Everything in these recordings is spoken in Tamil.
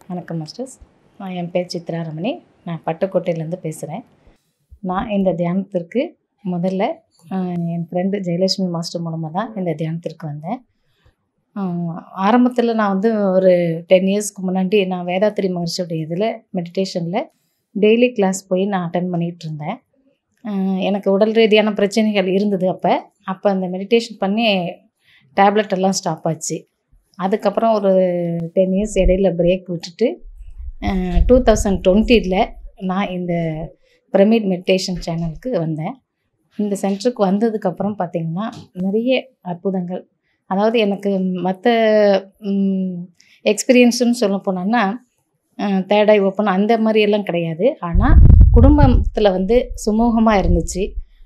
வணக்கம் மாஸ்டர்ஸ் நான் என் பேர் சித்ரா ரமணி நான் பட்டுக்கோட்டையிலேருந்து பேசுகிறேன் நான் இந்த தியானத்திற்கு முதல்ல ஆஹ், என் ஃப்ரெண்டு ஜெயலட்சுமி மாஸ்டர் மூலமாக தான் இந்த தியானத்திற்கு வந்தேன் ஆரம்பத்தில் நான் வந்து ஒரு டென் இயர்ஸ்க்கு முன்னாடி நான் வேதாத்திரி மகர்ஷியோடைய இதில் மெடிடேஷனில் டெய்லி கிளாஸ் போய் நான் அட்டன் பண்ணிகிட்டு இருந்தேன் ஆஹ், எனக்கு உடல் ரீதியான பிரச்சனைகள் இருந்தது அப்போ அப்போ அந்த மெடிடேஷன் பண்ணி டேப்லெட் எல்லாம் ஸ்டாப் ஆச்சு அதுக்கப்புறம் ஒரு டென் இயர்ஸ் இடையில பிரேக் விட்டுட்டு டூ தௌசண்ட் டுவெண்ட்டியில் நான் இந்த பிரமிட் மெடிடேஷன் சேனலுக்கு வந்தேன் இந்த சென்டருக்கு வந்ததுக்கப்புறம் பார்த்திங்கன்னா நிறைய அற்புதங்கள் அதாவது எனக்கு மற்ற எக்ஸ்பீரியன்ஸுன்னு சொல்ல போனோன்னா தேர்ட் ஐ ஓப்பன் அந்த மாதிரி எல்லாம் கிடையாது ஆனால் குடும்பத்தில் வந்து சுமூகமாக இருந்துச்சு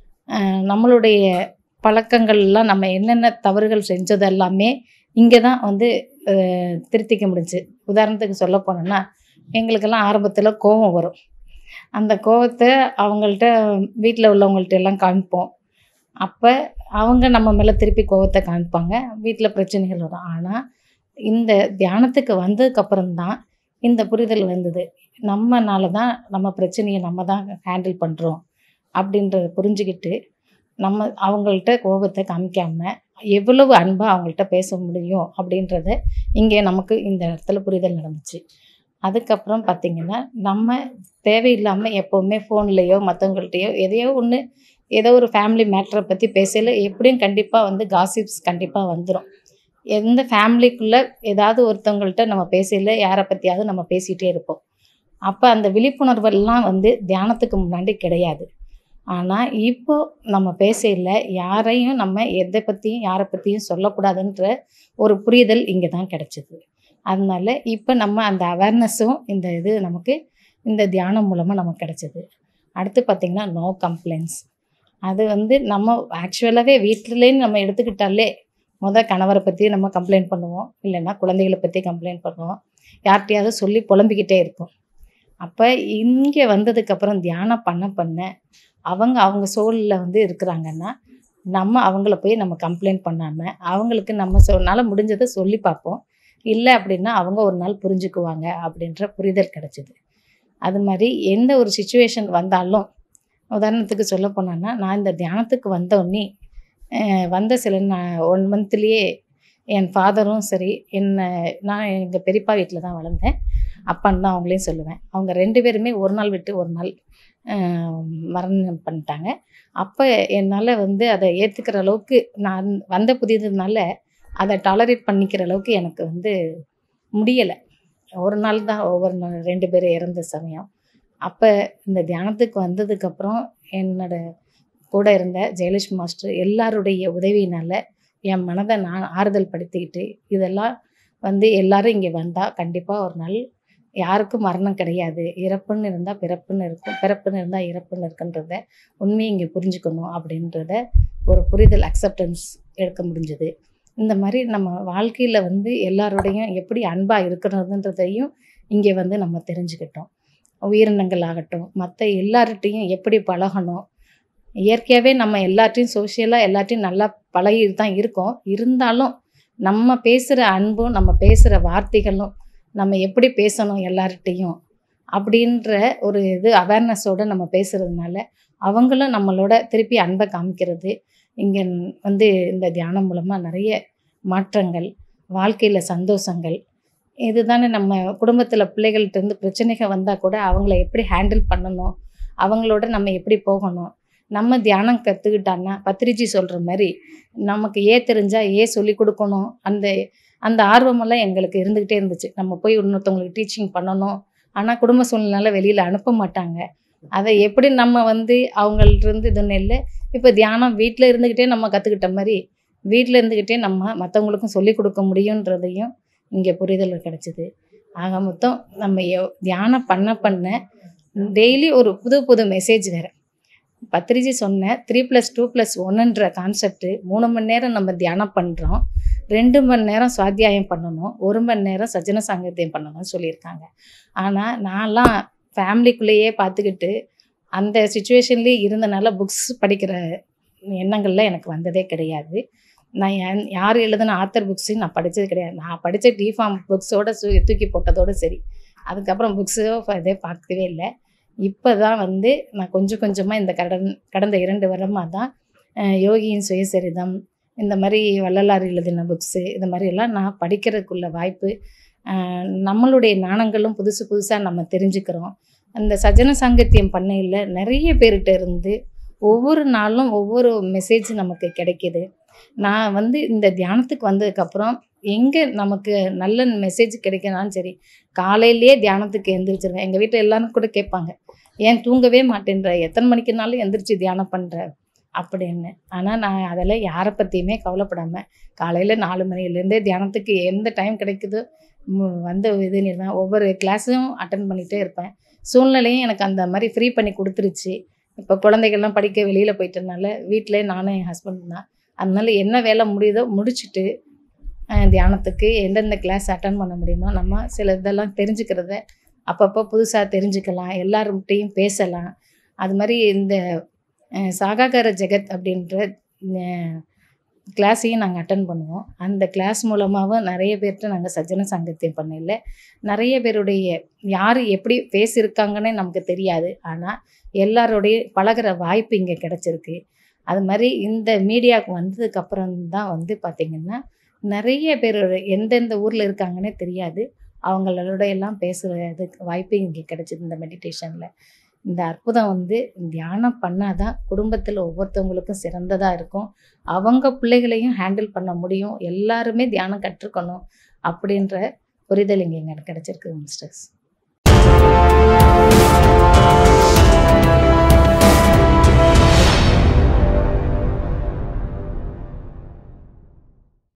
அஹ் நம்மளுடைய பழக்கங்கள்லாம் நம்ம என்னென்ன தவறுகள் செஞ்சது எல்லாமே இங்கே தான் வந்து அஹ், திருத்திக்க முடிஞ்சு உதாரணத்துக்கு சொல்ல போனோன்னா எங்களுக்கெல்லாம் ஆரம்பத்தில் கோபம் வரும் அந்த கோவத்தை அவங்கள்ட்ட வீட்டில் உள்ளவங்கள்ட்ட எல்லாம் காமிப்போம் அப்போ அவங்க நம்ம மேலே திருப்பி கோவத்தை காமிப்பாங்க வீட்டில் பிரச்சனைகள் வரும் ஆனால் இந்த தியானத்துக்கு வந்ததுக்கப்புறம் தான் இந்த புரிதல் வந்தது நம்மனால தான் நம்ம பிரச்சனையை நம்ம தான் ஹேண்டில் பண்ணுறோம் அப்படின்றத புரிஞ்சுக்கிட்டு நம்ம அவங்கள்ட்ட கோபத்தை காமிக்காம எவ்வளவு அன்பாக அவங்கள்ட்ட பேச முடியும் அப்படின்றத இங்கே நமக்கு இந்த இடத்துல புரிதல் நடந்துச்சு அதுக்கப்புறம் பார்த்திங்கன்னா நம்ம தேவையில்லாமல் எப்போவுமே ஃபோன்லேயோ மற்றவங்கள்ட்டையோ எதையோ ஒன்று ஏதோ ஒரு ஃபேமிலி மேட்டரை பற்றி பேசல எப்படியும் கண்டிப்பாக வந்து காசிப்ஸ் கண்டிப்பாக வந்துடும் எந்த ஃபேமிலிக்குள்ளே ஏதாவது ஒருத்தவங்கள்ட்ட நம்ம பேசல யாரை பற்றியாவது நம்ம பேசிகிட்டே இருப்போம் அப்போ அந்த விழிப்புணர்வெல்லாம் வந்து தியானத்துக்கு முன்னாடி கிடையாது ஆனால் இப்போ நம்ம பேசல யாரையும் நம்ம எதை பற்றியும் யாரை பற்றியும் சொல்லக்கூடாதுன்ற ஒரு புரிதல் இங்கே தான் கிடச்சிது அதனால இப்போ நம்ம அந்த அவேர்னஸும் இந்த இது நமக்கு இந்த தியானம் மூலமாக நமக்கு கிடச்சிது அடுத்து பார்த்திங்கன்னா நோ கம்ப்ளைண்ட்ஸ் அது வந்து நம்ம ஆக்சுவலாகவே வீட்டிலேன்னு நம்ம எடுத்துக்கிட்டாலே முத கணவரை பற்றி நம்ம கம்ப்ளைண்ட் பண்ணுவோம் இல்லைன்னா குழந்தைகளை பற்றி கம்ப்ளைண்ட் பண்ணுவோம் யார்கிட்டயாவது சொல்லி புலம்பிக்கிட்டே இருப்போம் அப்போ இங்கே வந்ததுக்கப்புறம் தியானம் பண்ண பண்ண அவங்க அவங்க சோலில் வந்து இருக்கிறாங்கன்னா நம்ம அவங்கள போய் நம்ம கம்ப்ளைண்ட் பண்ணாமல் அவங்களுக்கு நம்ம சொன்னால முடிஞ்சதை சொல்லி பார்ப்போம் இல்லை அப்படின்னா அவங்க ஒரு நாள் புரிஞ்சுக்குவாங்க அப்படின்ற புரிதல் கிடச்சிது அது மாதிரி எந்த ஒரு சுச்சுவேஷன் வந்தாலும் உதாரணத்துக்கு சொல்ல போனோன்னா நான் இந்த தியானத்துக்கு வந்தோடனே அஹ், வந்த சில ஒன் மந்த்லேயே என் ஃபாதரும் சரி என்னை நான் எங்கள் பெரியப்பா வீட்டில் தான் வளர்ந்தேன் அப்பான்னு தான் அவங்களையும் சொல்லுவேன் அவங்க ரெண்டு பேருமே ஒரு நாள் விட்டு ஒரு நாள் அஹ், மரணம் பண்ணிட்டாங்க அப்போ என்னால் வந்து அதை ஏற்றுக்கிற அளவுக்கு நான் வந்த புதியதுனால அதை டாலரேட் பண்ணிக்கிற அளவுக்கு எனக்கு வந்து முடியலை ஒரு நாள் தான் ஒவ்வொரு நாள் ரெண்டு பேர் இறந்த சமயம் அப்போ இந்த தியானத்துக்கு வந்ததுக்கப்புறம் என்னோட கூட இருந்த ஜெயலட்சுமி மாஸ்டர் எல்லாருடைய உதவியினால் என் மனதை நான் ஆறுதல் படுத்திக்கிட்டு இதெல்லாம் வந்து எல்லாரும் இங்கே வந்தால் கண்டிப்பாக ஒரு நாள் யாருக்கும் மரணம் கிடையாது இறப்புன்னு இருந்தால் பிறப்புன்னு இருக்கும் பிறப்புன்னு இருந்தால் இறப்புன்னு இருக்குன்றத உண்மையை இங்கே புரிஞ்சுக்கணும் அப்படின்றத ஒரு புரிதல் அக்செப்டன்ஸ் எடுக்க முடிஞ்சது இந்த மாதிரி நம்ம வாழ்க்கையில் வந்து எல்லாரோடையும் எப்படி அன்பாக இருக்கிறதுன்றதையும் இங்கே வந்து நம்ம தெரிஞ்சுக்கிட்டோம் உயிரினங்கள் ஆகட்டும் மற்ற எல்லார்கிட்டையும் எப்படி பழகணும் இயற்கையாகவே நம்ம எல்லார்ட்டையும் சோஷியலாக எல்லார்ட்டையும் நல்லா பழகிட்டு தான் இருக்கோம் இருந்தாலும் நம்ம பேசுகிற அன்பும் நம்ம பேசுகிற வார்த்தைகளும் நம்ம எப்படி பேசணும் எல்லார்கிட்டையும் அப்படின்ற ஒரு இது அவேர்னஸோடு நம்ம பேசுகிறதுனால அவங்களும் நம்மளோட திருப்பி அன்பை காமிக்கிறது இங்கே வந்து இந்த தியானம் மூலமாக நிறைய மாற்றங்கள் வாழ்க்கையில் சந்தோஷங்கள் இதுதானே நம்ம குடும்பத்தில் பிள்ளைகள்ட்ட இருந்து பிரச்சனைகள் வந்தால் கூட அவங்கள எப்படி ஹேண்டில் பண்ணணும் அவங்களோட நம்ம எப்படி போகணும் நம்ம தியானம் கற்றுக்கிட்டான்னா பத்திரிஜி சொல்கிற மாதிரி நமக்கு ஏ தெரிஞ்சால் ஏ சொல்லி கொடுக்கணும் அந்த அந்த ஆர்வமெல்லாம் எங்களுக்கு இருந்துக்கிட்டே இருந்துச்சு நம்ம போய் இன்னொருத்தவங்களுக்கு டீச்சிங் பண்ணணும் ஆனால் குடும்ப சூழ்நிலை வெளியில் அனுப்ப மாட்டாங்க அதை எப்படி நம்ம வந்து அவங்கள்ட்ட இருந்து இதுன்னு இல்லை இப்போ தியானம் வீட்டில் இருந்துக்கிட்டே நம்ம கற்றுக்கிட்ட மாதிரி வீட்டில் இருந்துக்கிட்டே நம்ம மற்றவங்களுக்கும் சொல்லிக் கொடுக்க முடியுன்றதையும் இங்கே புரிதல் கிடச்சிது ஆக மொத்தம் நம்ம எவ்- தியானம் பண்ண பண்ண டெய்லி ஒரு புது புது மெசேஜ் வேறு பத்ரிஜி சொன்ன த்ரீ ப்ளஸ் டூ ப்ளஸ் ஒன்றுன்ற கான்செப்ட்டு மூணு மணி நேரம் நம்ம தியானம் பண்ணுறோம் ரெண்டு மணி நேரம் சுவாத்தியாயம் பண்ணணும் ஒரு மணி நேரம் சஜன சாங்கத்தியம் பண்ணணும்னு சொல்லியிருக்காங்க ஆனால் நான்லாம் ஃபேமிலிக்குள்ளேயே பார்த்துக்கிட்டு அந்த சுச்சுவேஷன்லேயே இருந்தனால புக்ஸ் படிக்கிற எண்ணங்கள்லாம் எனக்கு வந்ததே கிடையாது நான் என் யார் எழுதின ஆத்தர் புக்ஸையும் நான் படித்தது கிடையாது நான் படித்த டிஃபார்ம் புக்ஸோட சு தூக்கி போட்டதோடு சரி அதுக்கப்புறம் புக்ஸோ இதே பார்க்கவே இல்லை இப்போ தான் வந்து நான் கொஞ்சம் கொஞ்சமாக இந்த கடன் கடந்த இரண்டு வருடமாக தான் அஹ், யோகியின் சுயசரிதம் இந்த மாதிரி வள்ளலார் எழுதின புக்ஸு இந்த மாதிரி எல்லாம் நான் படிக்கிறதுக்குள்ள வாய்ப்பு அஹ், நம்மளுடைய நாணங்களும் புதுசு புதுசாக நம்ம தெரிஞ்சுக்கிறோம் அந்த சஜன சாங்கத்தியம் பண்ணையில் நிறைய பேர்கிட்ட இருந்து ஒவ்வொரு நாளும் ஒவ்வொரு மெசேஜ் நமக்கு கிடைக்கிது நான் வந்து இந்த தியானத்துக்கு வந்ததுக்கப்புறம் எங்கே நமக்கு நல்ல மெசேஜ் கிடைக்கனாலும் சரி காலையிலேயே தியானத்துக்கு எந்திரிச்சிருவேன் எங்கள் வீட்டில் எல்லாரும் கூட கேட்பாங்க ஏன் தூங்கவே மாட்டேன்ற எத்தனை மணிக்குனாலும் எந்திரிச்சு தியானம் பண்ணுற அப்படின்னு ஆனால் நான் அதெல்லாம் யாரை பற்றியுமே கவலைப்படாமல் காலையில் நாலு மணிலேருந்தே தியானத்துக்கு எந்த டைம் கிடைக்குதோ ம், வந்து இது தான் ஒவ்வொரு கிளாஸும் அட்டன் பண்ணிகிட்டே இருப்பேன் சூழ்நிலையும் எனக்கு அந்த மாதிரி ஃப்ரீ பண்ணி கொடுத்துருச்சு இப்போ குழந்தைகள்லாம் படிக்க வெளியில் போயிட்டனால வீட்டிலே நானும் என் ஹஸ்பண்ட் தான் அதனால என்ன வேலை முடியுதோ முடிச்சுட்டு அஹ், தியானத்துக்கு எந்தெந்த கிளாஸ் அட்டன் பண்ண முடியுமோ நம்ம சில இதெல்லாம் தெரிஞ்சுக்கிறத அப்பப்போ புதுசாக தெரிஞ்சுக்கலாம் எல்லார்கிட்டையும் பேசலாம் அது மாதிரி இந்த அஹ், சாகாகார ஜெகத் அப்படின்ற கிளாஸையும் நாங்கள் அட்டன் பண்ணுவோம் அந்த கிளாஸ் மூலமாகவும் நிறைய பேர்கிட்ட நாங்கள் சஜ்ஜன சங்கத்தியம் பண்ணல நிறைய பேருடைய யார் எப்படி பேசியிருக்காங்கன்னே நமக்கு தெரியாது ஆனால் எல்லாரோடைய பழகுற வாய்ப்பு இங்கே கிடச்சிருக்கு அது மாதிரி இந்த மீடியாவுக்கு வந்ததுக்கப்புறம் தான் வந்து பார்த்திங்கன்னா நிறைய பேர் எந்தெந்த ஊரில் இருக்காங்கன்னே தெரியாது அவங்களோட எல்லாம் பேசுகிறதுக்கு வாய்ப்பு இங்கே கிடைச்சிது இந்த மெடிடேஷனில் இந்த அற்புதம் வந்து தியானம் பண்ணாதான் குடும்பத்தில் ஒவ்வொருத்தவங்களுக்கும் சிறந்ததாக இருக்கும் அவங்க பிள்ளைகளையும் ஹேண்டில் பண்ண முடியும் எல்லாருமே தியானம் கற்றுக்கணும் அப்படின்ற புரிதல் இங்கே எனக்கு கிடைச்சிருக்கு மிஸ்டர்ஸ்